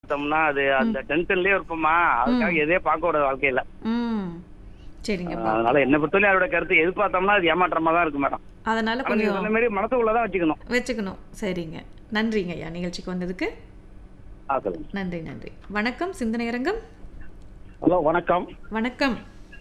பார்த்தோம்னா அது அந்த டென்ஷன்லயே இருப்போமா அதுக்காக எதையே பார்க்க கூடாது வாழ்க்கையில ம் சரிங்கப்பா அதனால என்ன பொறுத்தவரை அவரோட கருத்து எதிர்பார்த்தோம்னா அது ஏமாற்றமா தான் இருக்கும் மேடம் அதனால ஆனா நீங்க கொஞ்சம் சொன்ன மாதிரி மனசுக்குள்ளதான் வச்சுக்கணும் வச்சுக்கணும் சரிங்க நன்றிங்க ஐயா நிகழ்ச்சிக்கு வந்ததுக்கு ஆ சொல்லுங்க நன்றி நன்றி வணக்கம் சிந்தனை அரங்கம் ஹலோ வணக்கம் வணக்கம்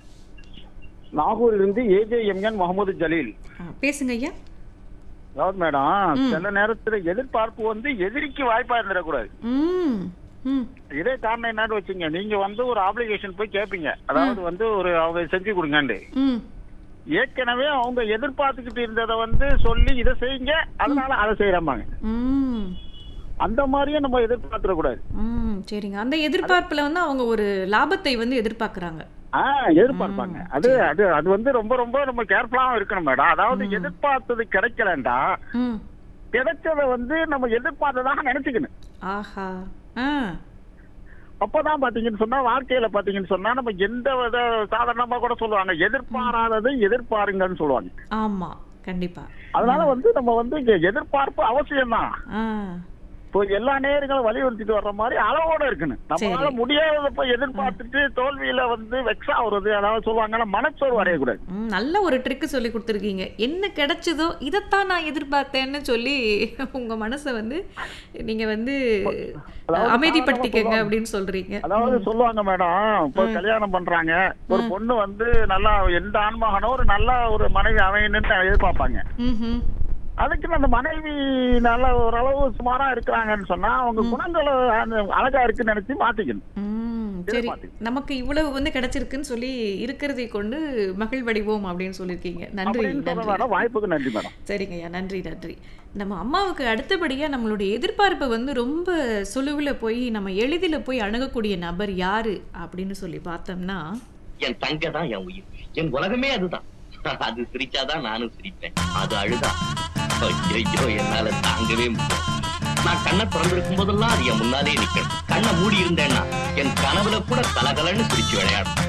நாகூரிலிருந்து ஏஜேஎம்என் முகமது ஜலீல் ஆ, பேசுங்க ஐயா அதாவது மேடம் சில நேரத்துல எதிர்பார்ப்பு வந்து எதிரிக்கு வாய்ப்பா இருந்துடக்கூடாது ம் ம் இதே காரணம் என்னன்னு வச்சுங்க நீங்க வந்து ஒரு ஆப்ளிகேஷன் போய் கேட்பீங்க அதாவது வந்து ஒரு அவங்க செஞ்சு கொடுங்கன்னு ம் ஏற்கனவே அவங்க எதிர்பார்த்துக்கிட்டு இருந்ததை வந்து சொல்லி இதை செய்யுங்க அதனால அதை செய்யறாங்க ம் அந்த மாதிரியே நம்ம எதிர்பார்த்துடக்கூடாது ம் சரிங்க அந்த எதிர்பார்ப்புல வந்து அவங்க ஒரு லாபத்தை வந்து எதிர்பார்க்கறாங்க ஆ எதிர்பார்ப்பாங்க அது அது அது வந்து ரொம்ப ரொம்ப நம்ம கேர்ஃபுல்லாவும் இருக்கணும் மேடம் அதாவது எதிர்பார்த்தது கிடைக்கலண்டா ம் கிடைச்சதை வந்து நம்ம எதிர்பார்த்ததாக நினைச்சுக்கணும் ஆஹா ஆ அப்பதான் பாத்தீங்கன்னு சொன்னா வாழ்க்கையில பாத்தீங்கன்னு சொன்னா நம்ம எந்த வித சாதாரணமா கூட சொல்லுவாங்க எதிர்பாராததை எதிர்பாருங்கன்னு சொல்லுவாங்க ஆமா கண்டிப்பா அதனால வந்து நம்ம வந்து இங்க எதிர்பார்ப்பு அவசியம்தான் ஆ இப்போ எல்லா நேரங்களும் வலியுறுத்திட்டு வர்ற மாதிரி அளவோட இருக்கணும் நம்மளால சரி. முடியாதத போய் எதிர்பார்த்துட்டு தோல்வியில வந்து வெக்ஸ் ஆகுறது அதாவது சொல்லுவாங்கன்னா மனச்சோர்வு அடையக்கூடாது ம், நல்ல ஒரு ட்ரிக்கு சொல்லி கொடுத்துருக்கீங்க என்ன கிடைச்சதோ இதைத்தான் நான் எதிர்பார்த்தேன்னு சொல்லி உங்க மனசை வந்து நீங்க வந்து அதாவது அமைதிப்படுத்திக்கங்க சாதாரணமா அப்படின்னு சொல்றீங்க அதாவது சொல்லுவாங்க மேடம் இப்போ கல்யாணம் பண்றாங்க ஒரு பொண்ணு வந்து நல்லா எந்த ஆண்மகனோ ஒரு நல்ல ஒரு மனைவி அமையணும்னு எதிர்பார்ப்பாங்க ம்ஹும். அதுக்கு அந்த மனைவி நல்ல ஓரளவு சுமாரா இருக்கிறாங்கன்னு சொன்னா அவங்க குணங்கள் அந்த அழகா இருக்குன்னு நினைச்சு மாத்திக்கணும் ம், சரி எதிர்பார்த்து. நமக்கு இவ்வளவு வந்து கிடைச்சிருக்குன்னு சொல்லி இருக்கிறதை கொண்டு மகிழ்வடைவோம் அப்படின்னு சொல்லியிருக்கீங்க நன்றி அப்படின்னு சொல்ல நன்றி மேடம் வாய்ப்புக்கு நன்றி மேடம் சரிங்கய்யா நன்றி நன்றி நம்ம அம்மாவுக்கு அடுத்தபடியாக நம்மளுடைய எதிர்பார்ப்பு வந்து ரொம்ப சுழுவில் போய் நம்ம எளிதில் போய் அணுகக்கூடிய நபர் யாரு அப்படின்னு சொல்லி பார்த்தோம்னா என் தங்க தான் என் உயிர் என் உலகமே அதுதான் அது சிரிச்சாதான் நானும் சிரிப்பேன் அது அழுதா ஐயோ என்னால தாங்கவே முடியல நான் கண்ணை திறந்திருக்கும் போதெல்லாம் அது என் முன்னாலே நிக்கணும் கண்ணை மூடி இருந்தேன்னா என் கனவுல கூட கலகலன்னு சிரிச்சு விளையாடும்